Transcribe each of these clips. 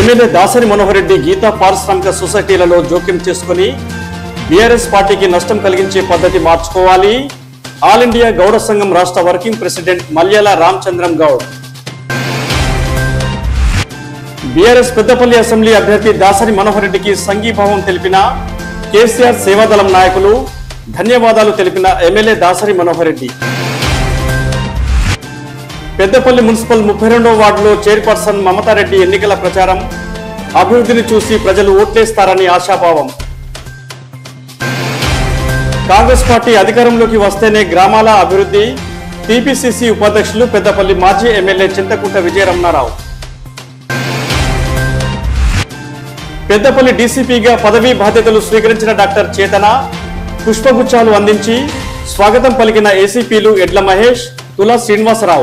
MLA Dasari Manohar Reddy Geetha పారిశ్రామిక సొసైటీలలో జోక్యం చేసుకుని బీఆర్ఎస్ పార్టీకి నష్టం కలిగించే పద్ధతి మార్చుకోవాలి ఆల్ ఇండియా గౌడ సంఘం రాష్ట్ర working president Malyala Ramachandram Goud BRS Peddapalli assembly అభ్యర్థి దాసరి మనోహర్ రెడ్డికి సంఘీభావం తెలిపిన కేసీఆర్ సేవాదళం నాయకులు ధన్యవాదాలు తెలిపిన ఎమ్మెల్యే దాసరి మనోహర్ రెడ్డి పెద్దపల్లి మున్సిపల్ ముప్పై రెండవ వార్డులో చైర్పర్సన్ మమతారెడ్డి ఎన్నికల ప్రచారం అభివృద్ధిని చూసి ప్రజలు ఓట్లేస్తారని ఆశాభావం కాంగ్రెస్ పార్టీ అధికారంలోకి వస్తేనే గ్రామాల అభివృద్ధి టీపీసీసీ ఉపాధ్యక్షులు పెద్దపల్లి మాజీ ఎమ్మెల్యే చింతకుంట విజయరమణారావు పెద్దపల్లి డీసీపీగా పదవీ బాధ్యతలు స్వీకరించిన డాక్టర్ చేతన పుష్పగుచ్చాలు అందించి స్వాగతం పలికిన ఏసీపీలు ఎడ్ల మహేష్ తులా శ్రీనివాసరావు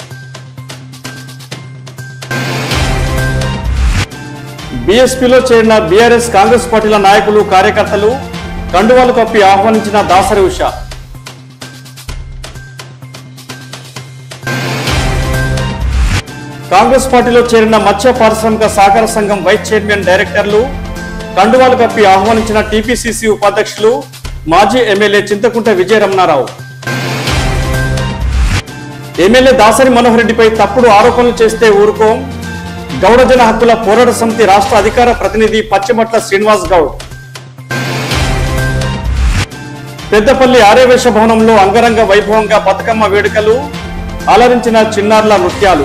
బీఎస్పీలో చేరిన బీఆర్ఎస్ కాంగ్రెస్ పార్టీల నాయకులు కార్యకర్తలు కండువాలు కప్పి ఆహ్వానించిన దాసరి ఉష కాంగ్రెస్ పార్టీలో చేరిన మత్స్య పారిశ్రామిక సహకార సంఘం వైస్ చైర్మన్ డైరెక్టర్లు కండువాలు కప్పి ఆహ్వానించిన టీపీసీసీ ఉపాధ్యక్షులు మాజీ ఎమ్మెల్యే చింతకుంట విజయరమణారావు ఎమ్మెల్యే దాసరి మనోహర్ రెడ్డిపై తప్పుడు ఆరోపణలు చేస్తే ఊరుకోం గౌడజన హక్కుల పోరాట సమితి రాష్ట్ర అధికార ప్రతినిధి పచ్చిమట్ల శ్రీనివాస్ గౌడ్ పెద్దపల్లి ఆర్యవేశ భవనంలో అంగరంగ వైభవంగా బతుకమ్మ వేడుకలు అలరించిన చిన్నారుల నృత్యాలు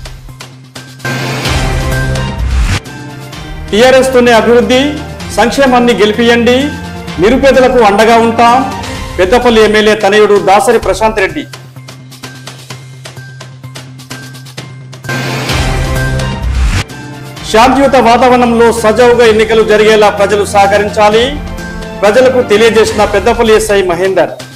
టీఆర్ఎస్ తోనే అభివృద్ధి సంక్షేమాన్ని గెలిపియండి నిరుపేదలకు అండగా ఉంటాం పెద్దపల్లి ఎమ్మెల్యే తనయుడు దాసరి ప్రశాంత్ రెడ్డి శాంతియుత వాతావరణంలో సజావుగా ఎన్నికలు జరిగేలా ప్రజలు సహకరించాలి ప్రజలకు తెలియజేసిన పెద్దపల్లి ఎస్ఐ మహేందర్